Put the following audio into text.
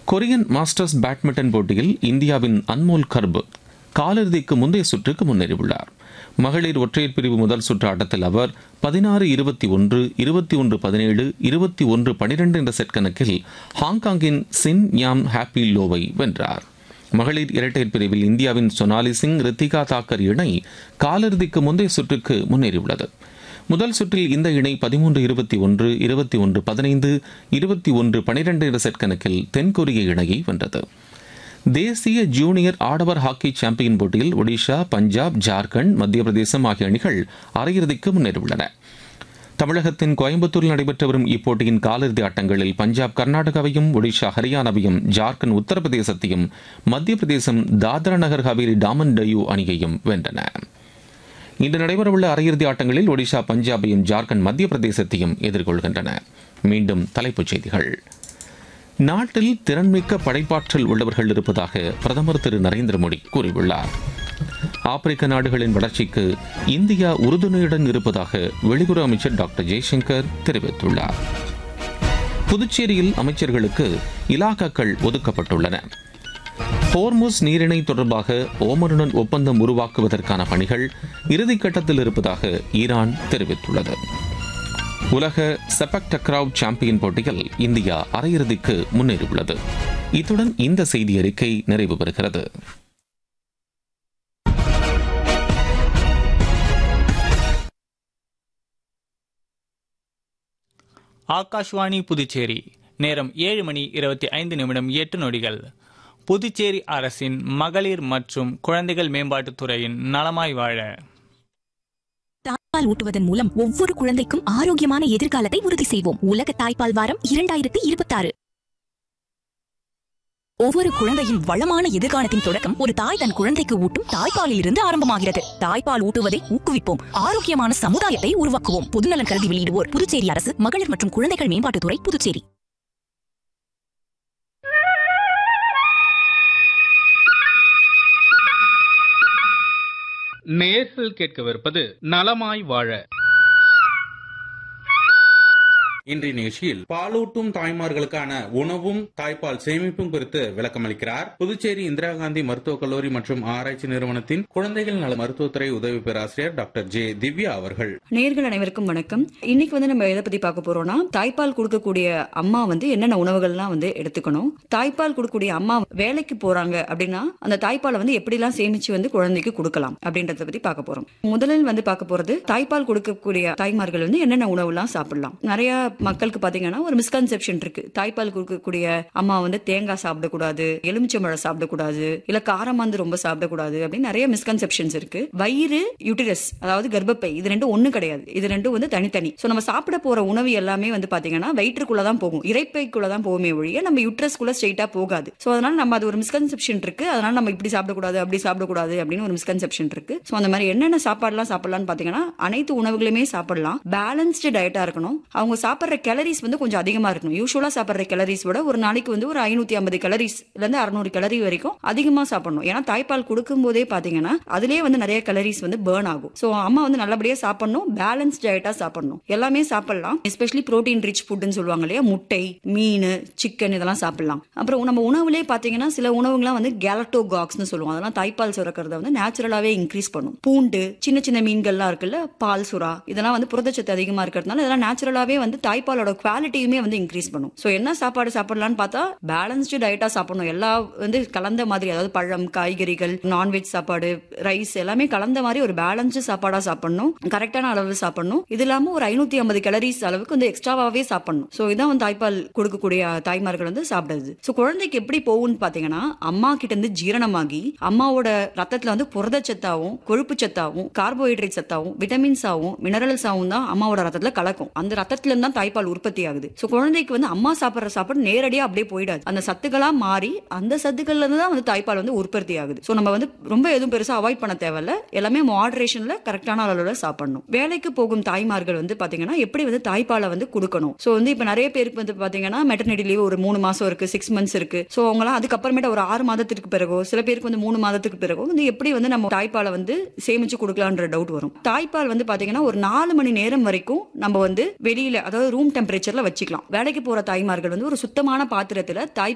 Korean masters badminton போட்டியில் இந்தியாவின் அன்மோல் கர்ப் காலிறுதிக்கு முந்தைய சுற்றுக்கு முன்னேறியுள்ளார் மகளிர் ஒற்றையர் பிரிவு முதல் சுற்று ஆட்டத்தில் அவர் பதினாறு இருபத்தி ஒன்று இருபத்தி ஒன்று பதினேழு இருபத்தி ஒன்று பனிரெண்டு என்ற செட் கணக்கில் ஹாங்காங்கின் சின் யாம் ஹாப்பி லோவை வென்றார் மகளிர் இரட்டையர் பிரிவில் இந்தியாவின் சொனாலி சிங் ரித்திகா தாக்கர் இணை காலிறுதிக்கு முந்தைய சுற்றுக்கு முன்னேறியுள்ளது முதல் சுற்றில் இந்த இணை பதிமூன்று இருபத்தி ஒன்று இருபத்தி ஒன்று பதினைந்து இருபத்தி ஒன்று பனிரெண்டு என்ற செட் கணக்கில் தென்கொரிய இணையை வென்றது தேசிய ஜூனியர் ஆடவர் ஹாக்கி சாம்பியன் போட்டியில் ஒடிஷா பஞ்சாப் ஜார்க்கண்ட் மத்திய பிரதேசம் ஆகிய அணிகள் அரையிறுதிக்கு முன்னேறியுள்ளன தமிழகத்தின் கோயம்புத்தூரில் நடைபெற்று வரும் இப்போட்டியின் காலிறுதி ஆட்டங்களில் பஞ்சாப் கர்நாடகாவையும் ஒடிஷா ஹரியானாவையும் ஜார்க்கண்ட் உத்தரப்பிரதேசத்தையும் மத்திய பிரதேசம் தாத்ரா நகர் ஹவேலி டாமன் டயூ அணியையும் வென்றன இன்று நடைபெறவுள்ள அரையிறுதி ஆட்டங்களில் ஒடிஷா பஞ்சாபையும் ஜார்க்கண்ட் மத்திய பிரதேசத்தையும் எதிர்கொள்கின்றன மீண்டும் தலைப்புச் செய்திகள் நாட்டில் திறன்மிக்க படைப்பாற்றல் உள்ளவர்கள் இருப்பதாக பிரதமர் திரு நரேந்திர மோடி கூறியுள்ளார் ஆப்பிரிக்க நாடுகளின் வளர்ச்சிக்கு இந்தியா உறுதுணையுடன் இருப்பதாக வெளியுறவு அமைச்சர் டாக்டர் ஜெய்சங்கர் தெரிவித்துள்ளார் புதுச்சேரியில் அமைச்சர்களுக்கு இலாக்காக்கள் ஒதுக்கப்பட்டுள்ளன ஹோர்முஸ் நீரிணை தொடர்பாக ஓமருடன் ஒப்பந்தம் உருவாக்குவதற்கான பணிகள் இறுதிக்கட்டத்தில் இருப்பதாக ஈரான் தெரிவித்துள்ளது உலக செபக் டக்ராவ் சாம்பியன் போட்டியில் இந்தியா அரையிறுதிக்கு முன்னேறியுள்ளது இத்துடன் இந்த செய்தி அறிக்கை நிறைவு பெறுகிறது ஆகாஷ்வாணி புதுச்சேரி நேரம் ஏழு மணி இருபத்தி ஐந்து நிமிடம் எட்டு நொடிகள் புதுச்சேரி அரசின் மகளிர் மற்றும் குழந்தைகள் மேம்பாட்டுத் துறையின் நலமாய் வாழ தாய்ப்பால் ஊட்டுவதன் மூலம் ஒவ்வொரு குழந்தைக்கும் ஆரோக்கியமான எதிர்காலத்தை உறுதி செய்வோம் உலக தாய்ப்பால் வாரம் இரண்டாயிரத்தி இருபத்தாறு ஒவ்வொரு குழந்தையின் வளமான எதிர்காலத்தின் தொடக்கம் ஒரு தாய் தன் குழந்தைக்கு ஊட்டும் தாய்ப்பாலில் இருந்து ஆரம்பமாகிறது தாய்ப்பால் ஊட்டுவதை ஊக்குவிப்போம் ஆரோக்கியமான சமுதாயத்தை உருவாக்குவோம் பொதுநலன் கருதி வெளியிடுவோர் புதுச்சேரி அரசு மகளிர் மற்றும் குழந்தைகள் மேம்பாட்டுத்துறை புதுச்சேரி நேர்கள் கேட்கவிருப்பது நலமாய் வாழ இன்றைய நிகழ்ச்சியில் பாலூட்டும் தாய்மார்களுக்கான உணவும் தாய்ப்பால் சேமிப்பும் குறித்து விளக்கமளிக்கிறார் புதுச்சேரி இந்திரா காந்தி மருத்துவக் கல்லூரி மற்றும் ஆராய்ச்சி நிறுவனத்தின் குழந்தைகள் நல மருத்துவத்துறை உதவி பேராசிரியர் டாக்டர் ஜே திவ்யா அவர்கள் நேர்கள் அனைவருக்கும் வணக்கம் இன்னைக்கு வந்து நம்ம எதை பத்தி பார்க்க போறோம்னா தாய்ப்பால் கொடுக்கக்கூடிய அம்மா வந்து என்னென்ன உணவுகள்லாம் வந்து எடுத்துக்கணும் தாய்ப்பால் கொடுக்கக்கூடிய அம்மா வேலைக்கு போறாங்க அப்படின்னா அந்த தாய்ப்பாலை வந்து எப்படிலாம் சேமிச்சு வந்து குழந்தைக்கு கொடுக்கலாம் அப்படின்றத பத்தி பார்க்க போறோம் முதலில் வந்து பார்க்க போறது தாய்ப்பால் கொடுக்கக்கூடிய தாய்மார்கள் வந்து என்னென்ன உணவுலாம் சாப்பிடலாம் நிறைய மக்களுக்கு பாத்தீங்கன்னா ஒரு மிஸ்கன்செப்ஷன் இருக்கு தாய்ப்பால் கொடுக்கக்கூடிய அம்மா வந்து தேங்காய் சாப்பிடக்கூடாது எலுமிச்சம்பழம் சாப்பிடக்கூடாது இல்ல காரமாந்து ரொம்ப சாப்பிடக்கூடாது அப்படின்னு நிறைய மிஸ்கன்செப்ஷன்ஸ் இருக்கு வயிறு யூட்டிரஸ் அதாவது கர்ப்பப்பை இது ரெண்டும் ஒண்ணு கிடையாது இது ரெண்டும் வந்து தனித்தனி சோ நம்ம சாப்பிட போற உணவு எல்லாமே வந்து பாத்தீங்கன்னா வயிற்றுக்குள்ள தான் போகும் இறைப்பைக்குள்ள தான் போகுமே ஒழிய நம்ம யூட்ரஸ்குள்ள ஸ்ட்ரெயிட்டா போகாது சோ அதனால நம்ம அது ஒரு மிஸ்கன்செப்ஷன் இருக்கு அதனால நம்ம இப்படி சாப்பிடக்கூடாது அப்படி சாப்பிடக்கூடாது அப்படின்னு ஒரு மிஸ்கன்செப்ஷன் இருக்கு சோ அந்த மாதிரி என்னென்ன சாப்பாடுலாம் சாப்பிடலாம்னு பாத்தீங்கன்னா அனைத்து உணவுகளுமே சாப்பிடலாம் பேலன்ஸ்டு டயட்டா இருக்கணும் அவங்க சாப்பிடுற கேலரிஸ் வந்து கொஞ்சம் அதிகமா இருக்கணும் யூஸ்வலா சாப்பிடுற கேலரிஸ் விட ஒரு நாளைக்கு வந்து ஒரு ஐநூத்தி ஐம்பது கேலரிஸ்ல இருந்து அறுநூறு கேலரி வரைக்கும் அதிகமா சாப்பிடணும் ஏன்னா தாய்ப்பால் கொடுக்கும் போதே பாத்தீங்கன்னா அதுலயே வந்து நிறைய கேலரிஸ் வந்து பேர்ன் ஆகும் சோ அம்மா வந்து நல்லபடியா சாப்பிடணும் பேலன்ஸ் டயட்டா சாப்பிடணும் எல்லாமே சாப்பிடலாம் எஸ்பெஷலி ப்ரோட்டீன் ரிச் ஃபுட்னு சொல்லுவாங்க இல்லையா முட்டை மீன் சிக்கன் இதெல்லாம் சாப்பிடலாம் அப்புறம் நம்ம உணவுலேயே பாத்தீங்கன்னா சில உணவுகள்லாம் வந்து கேலக்டோகாக்ஸ்னு சொல்லுவோம் அதெல்லாம் தாய்ப்பால் சுரக்கிறத வந்து நேச்சுரலாவே இன்க்ரீஸ் பண்ணும் பூண்டு சின்ன சின்ன மீன்கள்லாம் இருக்குல்ல பால் சுறா இதெல்லாம் வந்து புரதச்சத்து அதிகமா இருக்கிறதுனால இதெல்லாம் நேச்சுரலாவே வந்து தாய்ப்பாலோட குவாலிட்டியுமே வந்து இன்க்ரீஸ் பண்ணும் ஸோ என்ன சாப்பாடு சாப்பிடலாம்னு பார்த்தா பேலன்ஸ்டு டயட்டா சாப்பிடணும் எல்லா வந்து கலந்த மாதிரி அதாவது பழம் காய்கறிகள் நான்வெஜ் சாப்பாடு ரைஸ் எல்லாமே கலந்த மாதிரி ஒரு பேலன்ஸ்டு சாப்பாடா சாப்பிடணும் கரெக்டான அளவு சாப்பிடணும் இது இல்லாம ஒரு ஐநூத்தி ஐம்பது கேலரிஸ் அளவுக்கு வந்து எக்ஸ்ட்ராவாவே சாப்பிடணும் ஸோ இதான் வந்து தாய்ப்பால் கொடுக்கக்கூடிய தாய்மார்கள் வந்து சாப்பிடுறது ஸோ குழந்தைக்கு எப்படி போகும்னு பாத்தீங்கன்னா அம்மா கிட்ட இருந்து ஜீரணமாகி அம்மாவோட ரத்தத்துல வந்து புரதச்சத்தாவும் கொழுப்பு சத்தாவும் கார்போஹைட்ரேட் சத்தாவும் விட்டமின்ஸாவும் மினரல்ஸாவும் தான் அம்மாவோட ரத்தத்துல கலக்கும் அந்த ரத்தத்துல இருந்து தான் தாய்ப்பால் உற்பத்தி ஆகுது ஸோ குழந்தைக்கு வந்து அம்மா சாப்பிடுற சாப்பாடு நேரடியா அப்படியே போயிடாது அந்த சத்துக்களா மாறி அந்த சத்துக்கள்ல இருந்து தான் வந்து தாய்ப்பால் வந்து உற்பத்தி ஆகுது ஸோ நம்ம வந்து ரொம்ப எதுவும் பெருசா அவாய்ட் பண்ண தேவையில்ல எல்லாமே மாடரேஷன்ல கரெக்டான அளவுல சாப்பிடணும் வேலைக்கு போகும் தாய்மார்கள் வந்து பாத்தீங்கன்னா எப்படி வந்து தாய்ப்பாலை வந்து கொடுக்கணும் ஸோ வந்து இப்ப நிறைய பேருக்கு வந்து பாத்தீங்கன்னா மெட்டர்னிட்டி லீவ் ஒரு மூணு மாசம் இருக்கு சிக்ஸ் மந்த்ஸ் இருக்கு ஸோ அவங்களாம் அதுக்கப்புறமேட்டு ஒரு ஆறு மாதத்துக்கு பிறகோ சில பேருக்கு வந்து மூணு மாதத்துக்கு பிறகோ வந்து எப்படி வந்து நம்ம தாய்ப்பாலை வந்து சேமிச்சு கொடுக்கலான்ற டவுட் வரும் தாய்ப்பால் வந்து பாத்தீங்கன்னா ஒரு நாலு மணி நேரம் வரைக்கும் நம்ம வந்து வெளியில அதாவது ரூம் டெம்பரேச்சர்ல வச்சுக்கலாம் வேலைக்கு போற தாய்மார்கள் வந்து ஒரு சுத்தமான பாத்திரத்துல தாய்